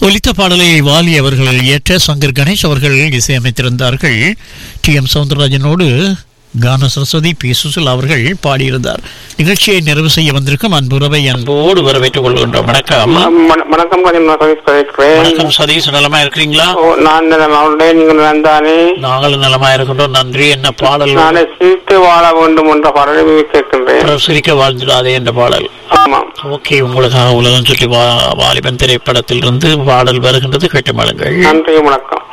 ஒலித்த பாடலை வாலி அவர்கள் இயற்ற சங்கர் கணேஷ் அவர்கள் இசையமைத்திருந்தார்கள் டி எம் சவுந்தரராஜனோடு கான சரஸ்வதி பி சுசில் அவர்கள் பாடியிருந்தார் நிகழ்ச்சியை நிறைவு செய்ய வந்திருக்கும் அன்புறவை அன்போடு வரவேற்றுக் கொள்கின்றோம் வணக்கம் ம- வணக்கம் கொஞ்சம் நான் சதீஷ் கதைக்கிறேன் வணக்கம் சதீஷ் நலமா இருக்கிறீங்களா ஓ, நான் அவருடைய நீங்கள் வந்தானே நாங்களும் நலமா இருக்கின்றோம் நன்றி என்ன பாடல் நானே சிரித்து வாழ வேண்டும் என்ற பாடலை கேட்கின்றேன் அப்புறம் சிரிக்க வாழ்ந்துடாதே என்ற பாடல் ஆமாம் ஓகே உங்களுக்காக உலகம் சுற்றி வா வாலிபன் திரைப்படத்திலிருந்து பாடல் வருகின்றது கேட்டு மாளுங்கள் நன்றி வணக்கம்